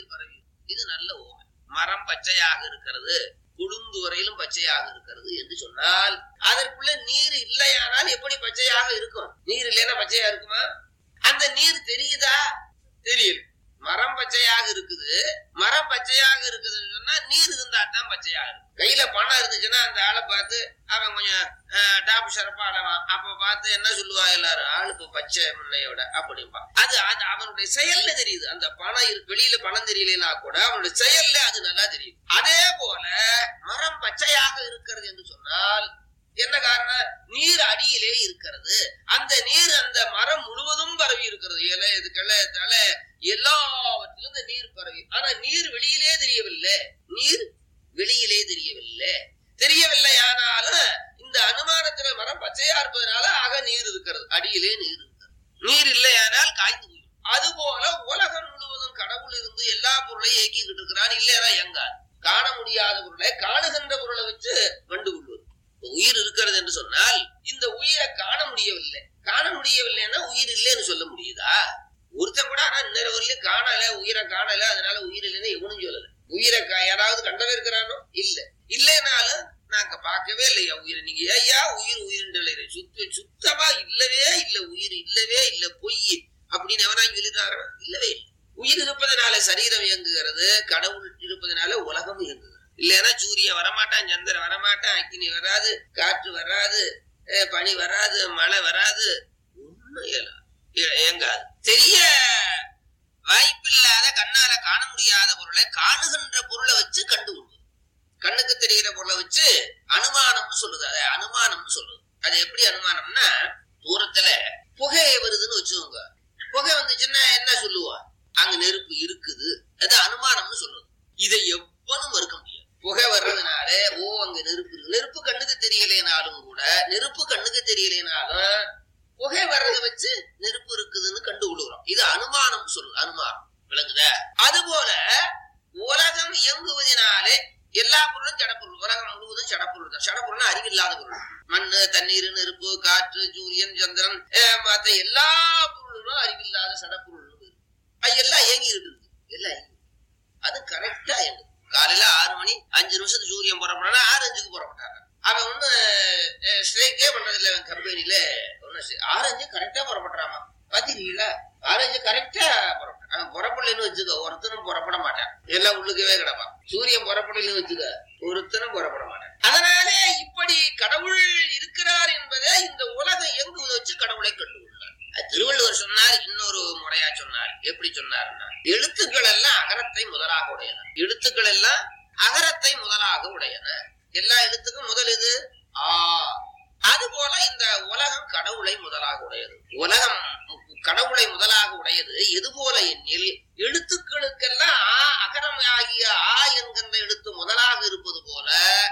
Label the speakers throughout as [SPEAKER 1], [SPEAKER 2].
[SPEAKER 1] நீர் பரவி இது நல்ல ஓமை மரம் பச்சையாக இருக்கிறது குழுந்து வரையிலும் பச்சையாக இருக்கிறது என்று சொன்னால் அதற்குள்ள நீர் இல்லையானால் எப்படி பச்சையாக இருக்கும் நீர் இல்லைன்னா பச்சையா இருக்குமா அந்த நீர் தெரியுதா தெரியல மரம் பச்சையாக இருக்குது மரம் பச்சையாக இருக்குதுன்னு சொன்னா நீர் இருந்தா தான் பச்சையாக இருக்கும் கையில பணம் இருந்துச்சுன்னா அந்த ஆளை பார்த்து அவன் கொஞ்சம் டாப் ஷரப்பா ஆடவான் அப்ப பார்த்து என்ன சொல்லுவா எல்லாரும் ஆளு இப்ப பச்சை முன்னையோட அப்படிம்பா அது அது அவனுடைய செயல்ல தெரியுது அந்த பணம் இருக்கு வெளியில பணம் தெரியலனா கூட அவனுடைய செயல்ல அது நல்லா தெரியுது அதே போல மரம் பச்சையாக இருக்கிறது என்று சொன்னால் என்ன காரணம் நீர் அடியிலே இருக்கிறது அந்த நீர் அந்த மரம் முழுவதும் பரவி இருக்கிறது இலை இது கிளை தலை எல்லாவற்றிலும் இந்த நீர் பரவி ஆனா நீர் வெளியிலே தெரியவில்லை நீர் வெளியிலே தெரியவில்லை தெரியவில்லை ஆனாலும் இந்த அனுமானத்துல மரம் பச்சையா இருப்பதனால ஆக நீர் இருக்கிறது அடியிலே நீர் இருக்கிறது நீர் இல்லையானால் காய்ந்து போயிடும் அது போல உலகம் முழுவதும் கடவுள் இருந்து எல்லா பொருளையும் இயக்கிக்கிட்டு இருக்கிறான் இல்லையா எங்காது காண முடியாத பொருளை காணுகின்ற பொருளை வச்சு கண்டு கொள்வது இப்ப உயிர் இருக்கிறது என்று சொன்னால் இந்த உயிரை காண முடியவில்லை காண முடியவில்லைன்னா உயிர் இல்லைன்னு சொல்ல முடியுதா ஒருத்தன் கூட ஆனா இன்னொரு வரலையும் காணல உயிரை காணல அதனால உயிர் இல்லைன்னு எவனும் சொல்லல உயிரை கா- யாராவது கண்டவே இருக்கிறானோ இல்ல இல்லைனாலும் நாங்க பார்க்கவே இல்லையா உயிரை நீங்க ஏயா உயிர் உயிர் சுத்த சுத்தமா இல்லவே இல்ல உயிர் இல்லவே இல்ல பொய் அப்படின்னு எவனா சொல்லிட்டாரா இல்லவே இல்லை உயிர் இருப்பதனால சரீரம் இயங்குகிறது கடவுள் இருப்பதனால உலகம் இயங்குகிறது இல்லைன்னா சூரியன் வரமாட்டான் சந்திரன் வரமாட்டான் அக்கினி வராது காற்று வராது அஹ் பனி வராது மழை வராது ஒண்ணும் இயலா- இய- இயங்காது தெரிய வாய்ப்பில்லாத கண்ணால காண முடியாத பொருளை காணுகின்ற பொருளை வச்சு கண்டு கொள்வது கண்ணுக்கு தெரிகிற பொருளை வச்சு அனுமானம்னு சொல்லுது அதை அனுமானம்னு சொல்லுது அது எப்படி அனுமானம்னா தூரத்துல புகை வருதுன்னு வச்சுக்கோங்க புகை வந்துச்சுன்னா என்ன சொல்லுவா அங்க நெருப்பு இருக்குது அது அனுமானம்னு சொல்லுது இதை எவ்வளவு மறுக்க முடியாது புகை வர்றதுனால ஓ அங்க நெருப்பு இருக்கு நெருப்பு கண்ணுக்கு தெரியலைனாலும் கூட நெருப்பு கண்ணுக்கு தெரியலைனாலும் புகை வர்றதை வச்சு நெருப்பு இருக்குதுன்னு கண்டுகொள்கிறோம் இது அனுமானம் சொல்லுது அனுமானம் விளங்குதா அது போல உலகம் இயங்குவதனாலே எல்லா பொருளும் ஜடப்பொருள் உலகம் முழுவதும் ஜடப்பொருள் தான் ஜடப்பொருள் அறிவில்லாத பொருள் மண்ணு தண்ணீர் நெருப்பு காற்று சூரியன் சந்திரன் அஹ், மத்த எல்லா பொருளும் அறிவில்லாத சடப்பொருள் அது எல்லாம் இயங்கி இருக்குது எல்லாம் இயங்கி அது கரெக்டா இயங்குது காலையில ஆறு மணி அஞ்சு நிமிஷத்துக்கு சூரியன் புறப்படனா ஆறு அஞ்சுக்கு புறப்பட்டாங்க அவன் ஒண்ணு ஸ்ட்ரைக்கே பண்றது இல்ல அவன் கம்பெனில ஒண்ணு ஆறு அஞ்சு கரெக்டா புறப்பட்டுறாமா பாத்தீங்களா ஆறு அஞ்சு கரெக்டா புறப்பட்டான் அவன் புறப்படலன்னு வச்சுக்க ஒருத்தனும் புறப்பட மாட்டான் எல்லாம் உள்ளுக்கவே கிடப்பான் சூரியன் புறப்படலன்னு வச்சுக்க ஒருத்தனும் புறப்பட மாட்டான் அதனாலே இப்படி கடவுள் இருக்கிறார் என்பதை இந்த உலகம் இயங்குவதை வச்சு கடவுளை கண்டுகொண்டார் அது திருவள்ளுவர் சொன்னார் இன்னொரு முறையா சொன்னார் எப்படி சொன்னார்னா எழுத்துக்கள் எல்லாம் அகரத்தை முதலாக உடையன எழுத்துக்கள் எல்லாம் அகரத்தை முதலாக உடையன எல்லா எழுத்துக்கும் முதல் இது ஆ அது போல இந்த உலகம் கடவுளை முதலாக உடையது உலகம் கடவுளை முதலாக உடையது எது போல எண்ணில் எழுத்துக்களுக்கெல்லாம் ஆ அகரம் ஆகிய ஆ என்கின்ற எழுத்து முதலாக இருப்பது போல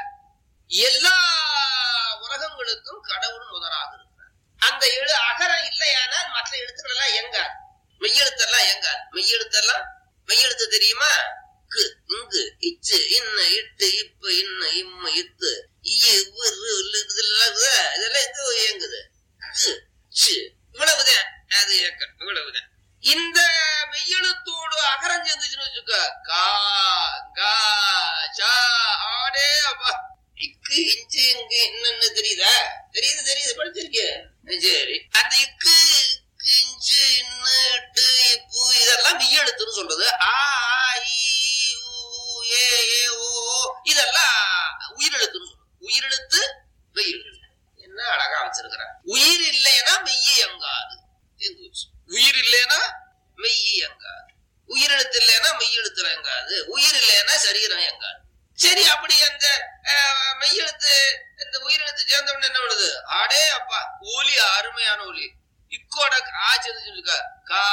[SPEAKER 1] எல்லா உலகங்களுக்கும் கடவுள் முதலாக இருக்கிறார் அந்த எழு அகரம் இல்லையானால் மற்ற எழுத்துக்கள் எல்லாம் எங்காது மெய்யெழுத்தெல்லாம் எங்காது மெய்யெழுத்தெல்லாம் மெய்யெழுத்து தெரியுமா கு இங்கு இச்சு இன்ன இட்டு இப்ப இன்ன இம்ம இத்து இய இவ்வு, ரு, லு, இதெல்லாம் இருக்குதா? இதெல்லாம் எங்க இயங்குது கு, ச்சு. இவ்வளவுதான் அது இயக்கம் இவ்வளவுதான் இந்த மெய்யெழுத்தோடு அகரம் சேர்ந்துச்சுன்னு வச்சுக்க கா கா சா ஆடே அப்பா இக்கு இஞ்சு இங்கு என்னன்னு தெரியுதா தெரியுது தெரியுது படிச்சிருக்கேன் சரி அந்த இக்கு இக்கு, இஞ்சு இன்னு இட்டு இப்பு இதெல்லாம் மெய்யெழுத்துன்னு சொல்றது ஆ ஆ, இ, ஈ, உ, ஊ, ஏ ஏ ஓ ஓ, இதெல்லாம் உயிரெழுத்துன்னு சொல்றது உயிரெழுத்து மெய்யெழுத்து என்ன அழகா வச்சிருக்கிறார் உயிர் இல்லைன்னா மெய்ய எங்காது தீர்ந்து போச்சு. உயிர் இல்லைன்னா மெய்ய எங்காது உயிரெழுத்து இல்லைன்னா மெய்யெழுத்துல எங்காது உயிர் இல்லைன்னா சரீரம் எங்காது சரி அப்படி அந்த அஹ், மெய்யெழுத்து இந்த உயிரெழுத்து சேர்ந்தவன என்ன பண்ணுது ஆடே அப்பா ஒலி அருமையான ஒலி இக்கோட ஆ சேர்ந்து கா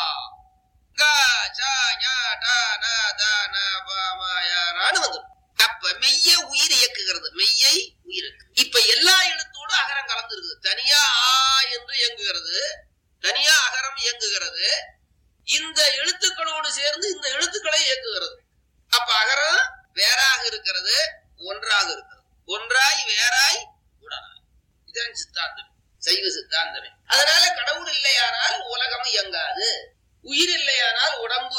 [SPEAKER 1] கா சா ஞா டா நா தா நா பா மா யா ரான்னு வந்துடும் அப்ப மெய்ய உயிர் இயக்குகிறது மெய்யை உயிர் இப்ப எல்லா எழுத்தோடும் அகரம் கலந்து இருக்குது தனியா ஆ என்று இயங்குகிறது தனியா அகரம் இயங்குகிறது இந்த எழுத்துக்களோடு சேர்ந்து இந்த எழுத்துக்களை இயக்குகிறது அப்ப அகரம் வேறாக இருக்கிறது ஒன்றாக இருக்கிறது ஒன்றாய் வேறாய் உடனாய் இதான் சித்தாந்தம் சைவ சித்தாந்தமே அதனால கடவுள் இல்லையானால் உலகம் இயங்காது உயிர் இல்லையானால் உடம்பு